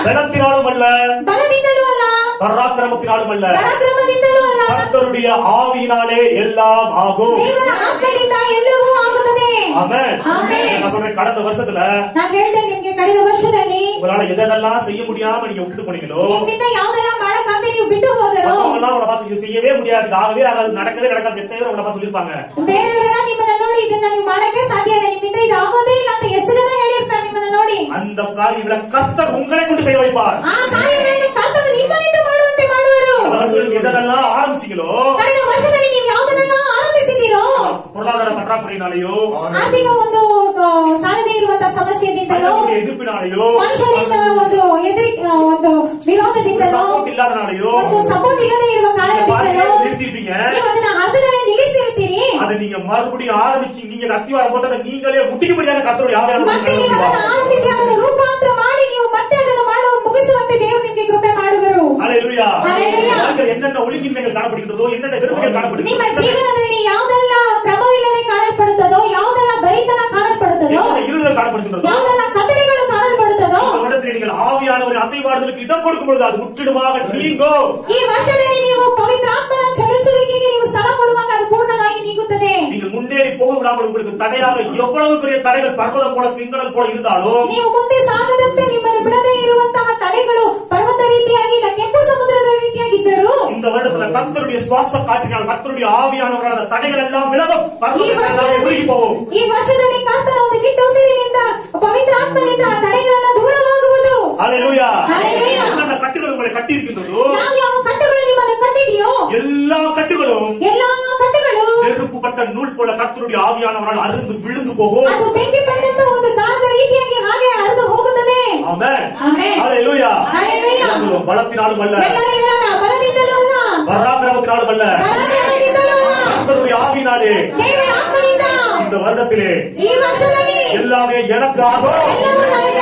பலத்தினாலும் அல்ல ಬಲದಿಂದಲೂ ಅಲ್ಲ பராக்கிரமத்தினாலும் அல்ல ಪರಾಕ್ರಮದಿಂದಲೂ ಅಲ್ಲ கர்த்தருடைய ஆவியினாலே எல்லாம் ஆகும் ದೇವರ ಆತ್ಮದಿಂದ ಎಲ್ಲವೂ ಆಗುತ್ತದೆ ஆமென் ஆமென். நான் சொல்றேன் கடந்த வருஷத்துல ನಾನು ಹೇಳ್ತೇನೆ ನಿಮ್ಗೆ ಕಳೆದ ವರ್ಷದಲ್ಲಿ உங்களால எதெல்லாம் செய்ய முடியாம நீங்க விட்டுட்டு போனீங்களோ ನಿಮ್ಮಿಂದ ಯಾವ್ದೆಲ್ಲ ಮಾಡಕ್ಕಾಗದೆ ನೀವು ಬಿಟ್ಟು ಹೋದರು மத்தவங்க எல்லாம் உங்களை பார்த்து இது செய்யவே முடியாது இது ஆகவே ஆகாது நடக்கவே நடக்காது எத்தனை பேர் உங்களை பார்த்து சொல்லிருப்பாங்க ಬೇರೆಯವರೆಲ್ಲ ನಿಮ್ಮನ್ನ ನೋಡಿ ಇದನ್ನ ನೀವು ಮಾಡಕ್ಕೆ ಸಾಧ್ಯ ಇಲ್ಲ ನಿಮ್ಮಿಂದ ಇದು ಆಗೋದೇ ಇಲ್ಲ ಅಂತ ಎಷ್ಟು ಜನ ಹೇಳಿರ್ತಾರೆ ನಿಮ್ಮನ್ನ ನೋಡಿ அந்த காரியங்களை கர்த்தர் உங்களை கொண்டு செய்ய வைப்பார் ಆ ಕಾರ್ಯಗಳನ್ನು ಕರ್ತನು ನಿಮ್ಮನಿಂದ ಮಾಡುವಂತೆ ಮಾಡುವರು கடந்த வருஷத்துல எதெல்லாம் ஆரம்பிச்சீங்களோ ಕಳೆದ ವರ್ಷದಲ್ಲಿ ನೀವು ಯಾವ್ದನ್ನೆಲ್ಲ ಆರಂಭಿಸಿದ್ದೀರೋ பொருளாதார பற்றாக்குறையினாலேயோ ಆರ್ಥಿಕ ಒಂದು ಆ, ಸಾಲದೇ ಇರುವಂತಹ ಸಮಸ್ಯೆಯಿಂದಲೋ மனிதனுடைய எதிர்ப்பினாலேயೋ ಮನುಷ್ಯರಿಂದ ಒಂದು ಎದುರಿ ಆ, ಒಂದು ವಿರೋಧದಿಂದಲೋ சப்போர்ட் இல்லாதனாலேயோ ಒಂದು ಸಪೋರ್ಟ್ ಇಲ್ಲದೆ ಇರುವ நீங்க ಕಾರಣದಿಂದಲೋ பாதியிலே நிறுத்திருப்பீங்க ನೀವು ಅದನ್ನ ಅರ್ಧದಲ್ಲಿ ನಿಲ್ಲಿಸಿರ್ತೀರಿ அதை நீங்க மறுபடியும் ஆரம்பிச்சு நீங்க அஸ்திவாரம் போட்டதை நீங்களே முட்டிக்கும்படியாக கர்த்தருடைய ஆவியானவர் ಮತ್ತೆ உங்களை ನೀವು ಅದನ್ನು நடத்துவார். ಆರಂಭಿಸಿ ಅದನ್ನು ರೂಪಾಂತರ ಮಾಡಿ ನೀವು ಮತ್ತೆ ಅದನ್ನು ಮಾಡುವ ಮುಗಿಸುವಂತೆ ದೇವರು ನಿಮಗೆ ಕೃಪೆ ಮಾಡುವರು ஹalleluya. ஹalleluya. வாழ்க்கையில் என்னென்ன ஒழுங்கின்மைகள் காணப்படுகின்றதோ என்னென்ன வெறுமைகள் ನಿಮ್ಮ காணப்படுகின்றதோ ಜೀವನದಲ್ಲಿ ಯಾವುದೆಲ್ಲ ಕ್ರಮವಿಲ್ಲದೆ ಕಾಣಲ್ಪಡುತ್ತದೋ ಯಾವುದೆಲ್ಲ ಬರಿತನ ಕಾಣಲ್ಪಡುತ್ತದೋ என்னென்ன இருள்கள் காணப்படுகின்றதோ ಯಾವುದೆಲ್ಲ ಕತ್ತಲೆಗಳು ಕಾಣಲ್ಪಡುತ್ತದೋ இந்த வருடத்தில் நீங்கள் ஆவியானவரின் அசைவாடுதலுக்கு இடம் கொடுக்கும் பொழுது அது முற்றிலுமாக நீங்கும் ಈ ವರ್ಷದಲ್ಲಿ ನೀವು ಪವಿತ್ರ ಆತ್ಮನ ಚಲಿಸುವಿಕೆಗೆ ನೀವು ಸ್ಥಳ ಕೊಡುವಾಗ ಅದು ಪೂರ್ಣವಾಗಿ ನೀಗುತ್ತದೆ நீங்கள் முன்னேறி போக விடாமல் உங்களுக்கு தடையாக எவ்வளவு பெரிய தடைகள் பர்வதம் போல சிங்கடல் போல இருந்தாலும் ನೀವು ಮುಂದೆ ಸಾಗದಂತೆ ನಿಮ್ಮನ್ನು ಬಿಡದೇ ಇರುವಂತಹ ತಡೆಗಳು ಪರ್ವತ ರೀತಿಯಾಗಿ ಇಲ್ಲ ಕೆಂಪು ಸಮುದ್ರದ ರೀತಿಯಾಗಿದ್ದರು இந்த வருடத்துல கர்த்தருடைய சுவாச காற்றினால் கர்த்தருடைய ஆவியானவரால் அந்த தடைகள் எல்லாம் விலகும் ಈ பர்வதங்கள் எல்லாம் உருகி ವರ್ಷದಲ್ಲಿ போகும் ಈ ವರ್ಷದಲ್ಲಿ ಕರ್ತನ ಒಂದು ಕಿಟ್ಟ ಉಸಿರಿನಿಂದ ಪವಿತ್ರ ಆತ್ಮನಿಂದ ಆ ತಡೆಗಳೆಲ್ಲ ದೂರವಾಗುವುದು ஹalleluya ஹalleluya. என்னென்ன கட்டுகள் உங்களை கட்டி இருக்கின்றதோ ಯಾವ ಯಾವ ಕಟ್ಟುಗಳು ನಿಮ್ಮನ್ನು ಕಟ್ಟಿದೆಯೋ எல்லா கட்டுகளும் ಎಲ್ಲಾ ಕಟ್ಟುಗಳು நெருப்புப்பட்ட நூல் போல கர்த்தருடைய ஆவியானவரால் அருந்து விழுந்து போகும் ಅದು ಬೆಂಕಿ ಪಟ್ಟಂತ ಒಂದು ದಾರದ ರೀತಿಯಾಗಿ ಹಾಗೆ ಹರಿದು ಹೋಗುತ್ತದೆ ஆமென் ಆಮೆನ್. ஹalleluya ஹalleluya. சொல்லுவோம், பலத்தினாலும் அல்ல ಎಲ್ಲರೂ ಹೇಳೋಣ ಬಲದಿಂದಲೂ ಅಲ್ಲ பராக்கிரமத்தினாலும் அல்ல ಪರಾಕ್ರಮದಿಂದಲೂ ಅಲ್ಲ கர்த்தருடைய ஆவியினாலே ದೇವರ ಆತ್ಮನಿಂದ இந்த வருடத்திலே ಈ ವರ್ಷದಲ್ಲಿ எல்லாமே எனக்காக ಎಲ್ಲವೂ ನನಗೆ